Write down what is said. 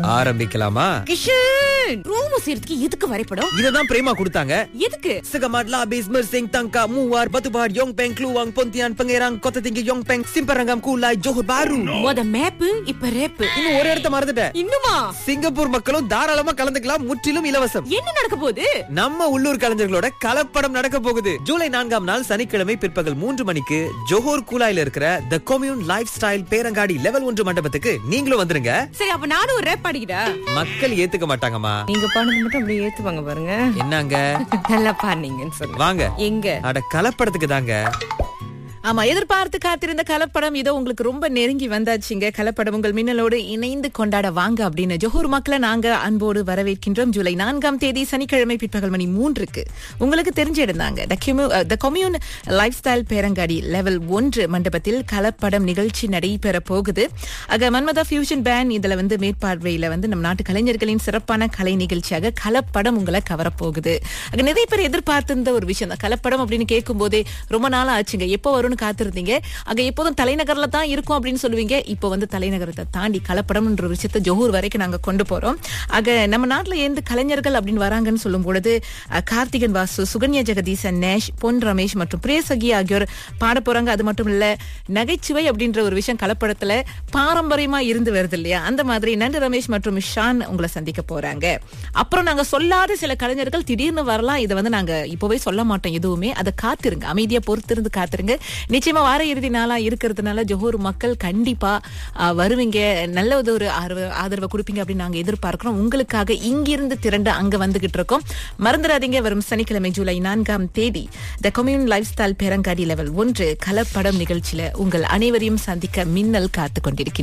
ஆரம்பிக்கலாமா கிஷன் ரூம் செய்யறதுக்கு எதுக்கு வரைபடம் இததான் பிரேமா கொடுத்தாங்க எதுக்கு Segamat labis mersing tangka muar batu bahar Yong Peng Kluang Pontian Pangerang Kota Tinggi Yong Peng Simparangam Kulai Johor Bahru மொத மேப்பு இப்ப ரேப்பு இன்னும் ஒரு இடத்த மறந்துட்டேன் இன்னுமா சிங்கப்பூர் மக்களும் தாராளமா கலந்துக்கலாம் முற்றிலும் இலவசம் என்ன நடக்க போகுது நம்ம உள்ளூர் கலைஞர்களோட கலப்படம் நடக்க போகுது ஜூலை நான்காம் நாள் சனிக்கிழமை பிற்பகல் மூன்று மணிக்கு ஜோஹர் கூலாயில இருக்கிற த கொம்யூன் லைஃப் ஸ்டைல் பேரங்காடி லெவல் ஒன்று மண்டபத்துக்கு நீங்களும் வந்துருங்க சரி அப்ப நானும் ஒரு ரேப் பாடிக்கிட்டா மக்கள் ஏத்துக்க மாட்டாங்கம்மா நீங்க பாடுறது மட்டும் அப்படியே ஏத்துவாங்க பாருங்க என்னங்க நல்லா பாடுனீங்கன்னு சொல்லுங்க வாங்க எங்க அட கலப்படத்துக்கு தாங்க ஆமா எதிர்பார்த்து காத்திருந்த கலப்படம் இதோ உங்களுக்கு ரொம்ப நெருங்கி வந்தாச்சுங்க கலப்படம் உங்கள் மின்னலோடு இணைந்து கொண்டாட வாங்க அப்படின்னு ஜோஹூர் மக்களை நாங்க அன்போடு வரவேற்கின்றோம் ஜூலை நான்காம் தேதி சனிக்கிழமை பிற்பகல் மணி மூன்றுக்கு உங்களுக்கு தெரிஞ்ச இடம்தாங்க த கொம்யூன் லைஃப் ஸ்டைல் பேரங்காடி லெவல் ஒன்று மண்டபத்தில் கலப்படம் நிகழ்ச்சி நடைபெற போகுது ஆக மன்மதா ஃபியூஷன் பேன் இதுல வந்து மேற்பார்வையில வந்து நம் நாட்டு கலைஞர்களின் சிறப்பான கலை நிகழ்ச்சியாக கலப்படம் உங்களை கவரப்போகுது ஆக நிறைய பேர் எதிர்பார்த்திருந்த ஒரு விஷயம் தான் கலப்படம் அப்படின்னு கேட்கும் போதே ரொம்ப நாளா ஆச்சுங்க எப்போ வரும்னு காத்திருந்தீங்க அங்க எப்போதும் தலைநகர்ல தான் இருக்கும் அப்படின்னு சொல்லுவீங்க இப்போ வந்து தலைநகரத்தை தாண்டி கலப்படம்ன்ற ஒரு விஷயத்த ஜோஹூர் வரைக்கும் நாங்க கொண்டு போறோம் ஆக நம்ம நாட்டுல எந்த கலைஞர்கள் அப்படின்னு வராங்கன்னு சொல்லும் பொழுது அஹ், கார்த்திகன் வாசு சுகன்யா ஜெகதீசன் நேஷ் பொன் ரமேஷ் மற்றும் பிரேசகி ஆகியோர் பாட போறாங்க அது மட்டும் இல்ல நகைச்சுவை அப்படின்ற ஒரு விஷயம் கலப்படத்துல பாரம்பரியமா இருந்து வருது இல்லையா அந்த மாதிரி நண்டு ரமேஷ் மற்றும் ஷான் உங்களை சந்திக்க போறாங்க அப்புறம் நாங்க சொல்லாத சில கலைஞர்கள் திடீர்னு வரலாம் இதை வந்து நாங்க இப்பவே சொல்ல மாட்டோம் எதுவுமே அதை காத்திருங்க அமைதியா பொறுத்திருந்து காத்திருங்க நிச்சயமா வார இறுதி நாளா இருக்கிறதுனால ஜோஹூர் மக்கள் கண்டிப்பா ஆ, வருவீங்க நல்ல ஒரு ஒரு ஆதரவு ஆதரவை கொடுப்பீங்க அப்படின்னு நாங்க எதிர்பார்க்கிறோம் உங்களுக்காக இங்கிருந்து திரண்டு அங்க வந்துகிட்டு இருக்கோம் மறந்துடாதீங்க வரும் சனிக்கிழமை ஜூலை நான்காம் தேதி த கம்யூன் லைஃப் ஸ்டைல் பெரங்காடி லெவல் ஒன்று கலப்படம் நிகழ்ச்சியில உங்கள் அனைவரையும் சந்திக்க மின்னல் காத்து கொண்டிருக்கின்றோம்